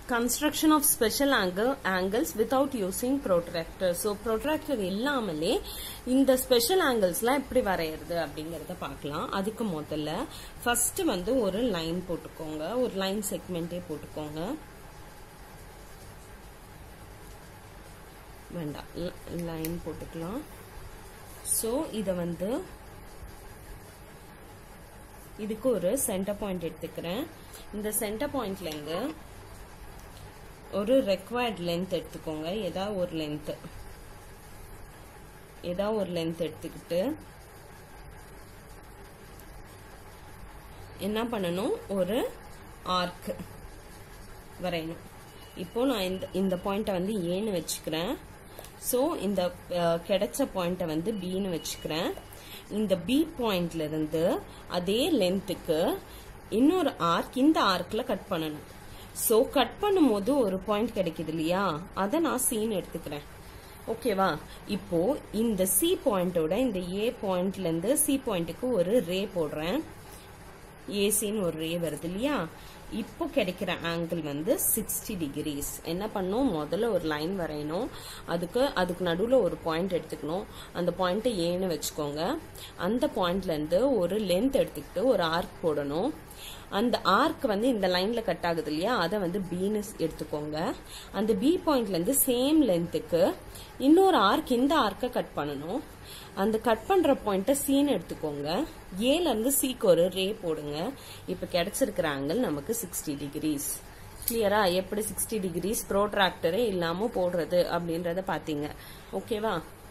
construction of special angle angles without using protractor so protractor இல்லாமலே இந்த special ஆங்கிள்ஸ்லாம் எப்படி வரைகிறது அப்படிங்கறத பார்க்கலாம் அதுக்கு முதல்ல ஃபர்ஸ்ட் வந்து ஒரு லைன் போட்டுக்கோங்க ஒரு லைன் செக்மெண்டே போட்டுக்கோங்க வேண்டாம் லைன் போட்டுக்கலாம் ஸோ இதை வந்து இதுக்கு ஒரு சென்டர் பாயிண்ட் எடுத்துக்கிறேன் இந்த சென்டர் பாயிண்ட்லேருந்து ஒரு ரெக்வயர்ட் லென்த் எடுத்துக்கோங்க ஏதாவது ஒரு லென்த் ஏதாவது ஒரு லென்த் எடுத்துக்கிட்டு என்ன பண்ணணும் ஒரு ஆர்க் வரையணும் இப்போ நான் இந்த இந்த பாயிண்ட்டை வந்து ஏன்னு வச்சுக்கிறேன் ஸோ இந்த கிடைச்ச பாயிண்ட்டை வந்து பின்னு வச்சுக்கிறேன் இந்த பி பாயிண்ட்ல இருந்து அதே லென்த்துக்கு இன்னொரு ஆர்க் இந்த ஆர்க்ல கட் பண்ணணும் ஸோ கட் பண்ணும்போது ஒரு பாயிண்ட் கிடைக்குது இல்லையா அதை நான் சீன் எடுத்துக்கிறேன் ஓகேவா இப்போ இந்த சி பாயிண்டோட இந்த ஏ பாயிண்ட்ல இருந்து சி பாயிண்ட்டுக்கு ஒரு ரே போடுறேன் ஏசின்னு ஒரு ரே வருது இல்லையா இப்போ கிடைக்கிற ஆங்கிள் வந்து சிக்ஸ்டி டிகிரிஸ் என்ன பண்ணும் முதல்ல ஒரு லைன் வரையணும் அதுக்கு அதுக்கு நடுவில் ஒரு பாயிண்ட் எடுத்துக்கணும் அந்த பாயிண்ட்டை ஏன்னு வச்சுக்கோங்க அந்த பாயிண்ட்லேருந்து ஒரு லென்த் எடுத்துக்கிட்டு ஒரு ஆர்க் போடணும் அந்த ஆர்க் வந்து இந்த லைன்ல கட் ஆகுது இல்லையா அதை வந்து பின்னு எடுத்துக்கோங்க அந்த பி பாயிண்ட்ல இருந்து சேம் லென்த்துக்கு இன்னொரு ஆர்க் இந்த ஆர்க்கை கட் பண்ணணும் அந்த கட் பண்ற பாயிண்ட்டை சீன் எடுத்துக்கோங்க ஏல இருந்து சீக்கு ஒரு ரே போடுங்க இப்ப கிடைச்சிருக்கிற ஆங்கிள் நமக்கு சிக்ஸ்டி டிகிரிஸ் கிளியரா எப்படி சிக்ஸ்டி டிகிரிஸ் ப்ரோட்ராக்டரே இல்லாம போடுறது அப்படின்றத பாத்தீங்க ஓகேவா